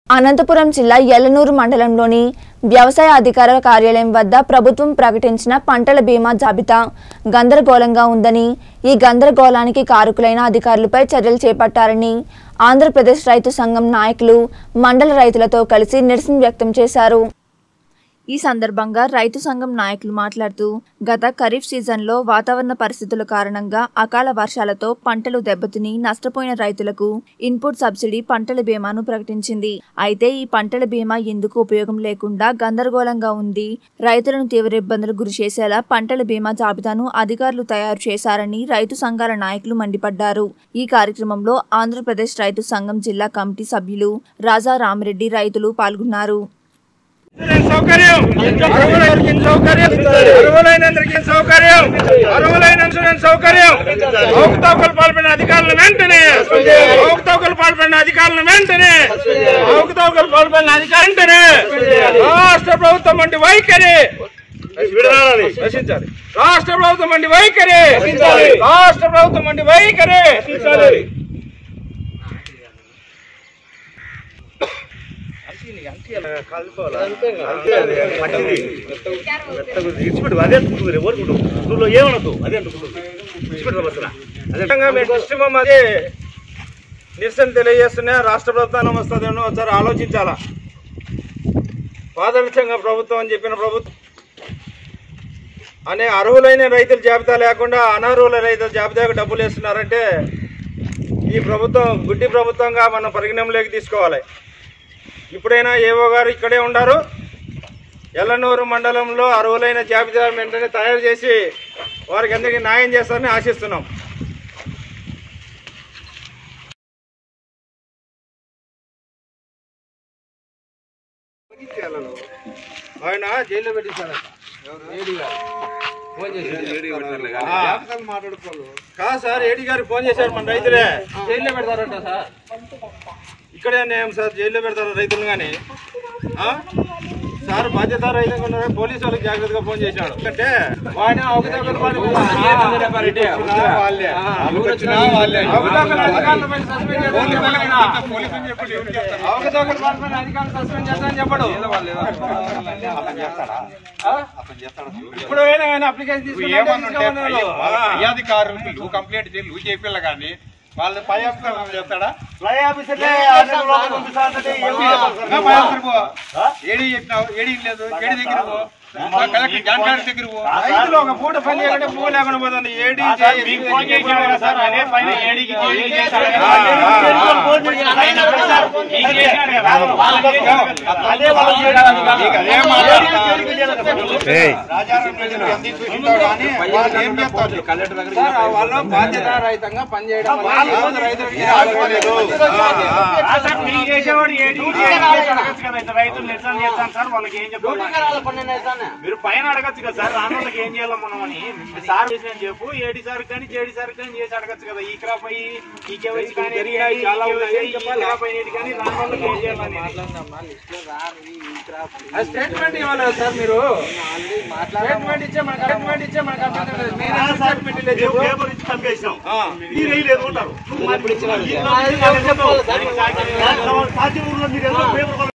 అనంతపురం జిల్లా ఎల్లనూరు మండలంలోని వ్యవసాయ అధికార కార్యాలయం వద్ద ప్రభుత్వం ప్రకటించిన పంటల బీమా జాబితా గందరగోళంగా ఉందని ఈ గందరగోళానికి కారకులైన అధికారులపై చర్యలు చేపట్టారని ఆంధ్రప్రదేశ్ రైతు సంఘం నాయకులు మండల రైతులతో కలిసి నిరసన వ్యక్తం చేశారు ఈ సందర్భంగా రైతు సంఘం నాయకులు మాట్లాడుతూ గత ఖరీఫ్ సీజన్లో వాతావరణ పరిస్థితుల కారణంగా అకాల వర్షాలతో పంటలు దెబ్బతిని నష్టపోయిన రైతులకు ఇన్పుట్ సబ్సిడీ పంటల బీమాను ప్రకటించింది అయితే ఈ పంటల బీమా ఎందుకు ఉపయోగం లేకుండా గందరగోళంగా ఉంది రైతులను తీవ్ర ఇబ్బందులు గురి చేసేలా పంటల బీమా జాబితాను అధికారులు తయారు చేశారని రైతు సంఘాల నాయకులు మండిపడ్డారు ఈ కార్యక్రమంలో ఆంధ్రప్రదేశ్ రైతు సంఘం జిల్లా కమిటీ సభ్యులు రాజా రామిరెడ్డి రైతులు పాల్గొన్నారు ఇన్సూరెన్స్ సౌకర్యం అర్హులైనందరికీ సౌకర్యం అర్హులైనందరికీ సౌకర్యం అర్హులైన ఇన్సూరెన్స్ సౌకర్యం అవకతవకలు పాల్పడిన అధికారులను వెంటనే అవకతవకలు పాల్పడిన అధికారులను వెంటనే అవకతవకలు పాల్పడిన అధికారులు వెంటనే రాష్ట్ర ప్రభుత్వం వంటి వైఖరి రక్షించాలి రాష్ట్ర ప్రభుత్వం వంటి వైఖరి రాష్ట్ర ప్రభుత్వం వంటి వైఖరి అదే ఓరుకుంటు నువ్వు ఏమనొద్దు అదే అంటుకుంటు విధంగా మీ పశ్చిమం అది నిరసన తెలియజేస్తున్నా రాష్ట్ర ప్రభుత్వం వస్తుందేమో ఒకసారి ఆలోచించాలా పాదరక్షంగా ప్రభుత్వం అని చెప్పిన ప్రభుత్వం అనే అర్హులైన రైతుల జాబితా లేకుండా అనర్హుల రైతుల జాబితాకు డబ్బులు వేస్తున్నారంటే ఈ ప్రభుత్వం గుడ్డి ప్రభుత్వంగా మనం పరిగణంలోకి తీసుకోవాలి ఇప్పుడైనా ఏవో గారు ఇక్కడే ఉండారు ఎల్లనూరు మండలంలో అర్హులైన జాబితా వెంటనే తయారు చేసి వారికి అందరికీ న్యాయం చేస్తారని ఆశిస్తున్నాం ఆయన జైల్లో పెట్టించారంట ఏడీ గారు ఫోన్ చేశారు ఆ. కాదు సార్ ఏడీ గారు ఫోన్ చేశారు మన రైతులే జైల్లో పెడతారంట సార్ ఇక్కడే నేను సార్ జైల్లో పెడతారు రైతులు కానీ సార్ బాధ్యత రైతులు ఉన్నారు పోలీసు వాళ్ళకి జాగ్రత్తగా ఫోన్ చేశాడు అంటే వాడిని అవకతవకలు వాడి- వాళ్ళే. అవకతవకలు అధికారులపై సస్పెండ్ చేద్దామని చెప్పాలి కదా. అవకతవకలు పాల్పడిన అధికారులు సస్పెండ్ చేద్దామని చెప్పడు ఆ? ఇప్పుడు అయినా ఆయన అప్లికేషన్ తీసుకున్నాడు అధికారులు నువ్వు కంప్లైంట్ చేయి నువ్వు చేపిల్ల కానీ వాళ్ళు పై అధికారులు చేస్తాడా ఫ్లై ఆఫీసర్లే అన్ని లోపల పంపిస్తానంటే ఏమీ చెప్పాలి ఇంకా పై అధికారి పో. ఏడీ చెప్పినావు ఏడీ లేదు ఏడీ దగ్గర పో కలెక్టర్ జాన్ గారి దగ్గర పో రైతులు ఒక పూట పని చేయాలంటే పువ్వు లేకుండా పోతుంది ఏడీ మీకు ఫోన్ చేశాడు కదా సార్ అదే పైన ఏడీకి జేడీకి చేశాడు కదా. ఆ, ఆ, ఆ. ఫోన్ చేసి ఆయన కూడా సార్ మీకు చేశాడు కదా. వాళ్ళకి అదే వాళ్ళకి చేశాడు కదా. నీకు అదే మాట. ఏడీకి జేడీకి చేశాడు కదా. రాజారాం ప్రజలు ఎంత తీసుకుంటావు కానీ వాళ్ళు ఏం చేస్తారు సార్, వాళ్ళు బాధ్యత రహితంగా పనిచేయడం వల్ల ఈరోజు రైతులకి ఆదుకోలేదు. ఆ సార్ మీకు చేసేవాడు ఏడీకి జేడీకి అడగచ్చు కదా ఇట్లా రైతులు నిరసన చేస్తాను సార్ వాళ్ళకి ఏం చెప్తారు మీరు పైన అడగచ్చు కదా సార్ రాని వాళ్ళకి ఏం చేయాలి మనం అని సార్ చేసిన చెప్పు ఏడి సార్ కానీ జేడి సార్ కానీ చేసి అడగచ్చు కదా ఈ క్రాప్ అయ్యి ఈ కేవైసీ కానీ జరిగినాయి, చాలా ఉన్నాయి, ఈ చెప్పాలా? క్రాప్ అయినది కానీ రాని వాళ్ళకి ఏం చేయాలని ఆ స్టేట్మెంట్ ఇవ్వాలి సార్ మీరు స్టేట్మెంట్ ఇచ్చే మనకు స్టేట్మెంట్ ఇచ్చే మనకు అభ్యంతరం లేదు. మీరే స్టేట్మెంట్ లేదు చెప్పు. పేపర్ ఇచ్చి చంపేసాం ఆ. మీరు వేయలేదు ఉంటారు సాధ్యం ఊర్లో మీరు ఏదో పేపర్